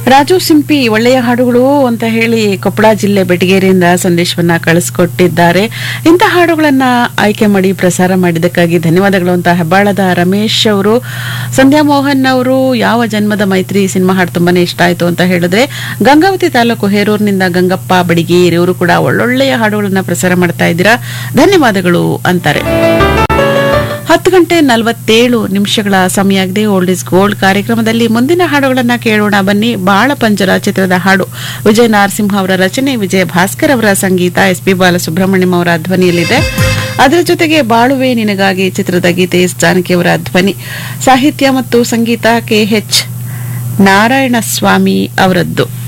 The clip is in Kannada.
ರಾಜು ಸಿಂಪಿ ಒಳ್ಳೆಯ ಹಾಡುಗಳು ಅಂತ ಹೇಳಿ ಕೊಪ್ಪಳ ಜಿಲ್ಲೆ ಬೆಟಗೇರಿಯಿಂದ ಸಂದೇಶವನ್ನ ಕಳಿಸ್ಕೊಟ್ಟಿದ್ದಾರೆ ಇಂಥ ಹಾಡುಗಳನ್ನ ಆಯ್ಕೆ ಮಾಡಿ ಪ್ರಸಾರ ಮಾಡಿದ್ದಕ್ಕಾಗಿ ಧನ್ಯವಾದಗಳು ಅಂತ ಹೆಬ್ಬಾಳದ ರಮೇಶ್ ಅವರು ಸಂಧ್ಯಾ ಮೋಹನ್ ಅವರು ಯಾವ ಜನ್ಮದ ಮೈತ್ರಿ ಸಿನಿಮಾ ಹಾಡು ತುಂಬಾನೇ ಇಷ್ಟ ಆಯ್ತು ಅಂತ ಹೇಳಿದ್ರೆ ಗಂಗಾವತಿ ತಾಲೂಕು ಹೇರೂರಿನಿಂದ ಗಂಗಪ್ಪ ಬಡಿಗೇರಿ ಇವರು ಕೂಡ ಒಳ್ಳೊಳ್ಳೆಯ ಹಾಡುಗಳನ್ನ ಪ್ರಸಾರ ಮಾಡ್ತಾ ಇದ್ದೀರಾ ಧನ್ಯವಾದಗಳು ಅಂತಾರೆ ಹತ್ತು ಗಂಟೆ ನಲವತ್ತೇಳು ನಿಮಿಷಗಳ ಸಮಯ ಆಗಿದೆ ಓಲ್ಡ್ ಇಸ್ ಗೋಲ್ಡ್ ಕಾರ್ಯಕ್ರಮದಲ್ಲಿ ಮುಂದಿನ ಹಾಡುಗಳನ್ನ ಕೇಳೋಣ ಬನ್ನಿ ಬಾಳ ಪಂಜರ ಚಿತ್ರದ ಹಾಡು ವಿಜಯ ನರಸಿಂಹ ಅವರ ರಚನೆ ವಿಜಯ ಭಾಸ್ಕರ್ ಅವರ ಸಂಗೀತ ಎಸ್ ಪಿ ಬಾಲಸುಬ್ರಹ್ಮಣ್ಯಂ ಅವರ ಧ್ವನಿಯಲ್ಲಿದೆ ಅದರ ಜೊತೆಗೆ ಬಾಳುವೆ ನಿನಗಾಗಿ ಚಿತ್ರದ ಗೀತೆ ಎಸ್ ಜಾನಕಿ ಅವರ ಧ್ವನಿ ಸಾಹಿತ್ಯ ಮತ್ತು ಸಂಗೀತ ಕೆ ಎಚ್ ನಾರಾಯಣ ಸ್ವಾಮಿ ಅವರದ್ದು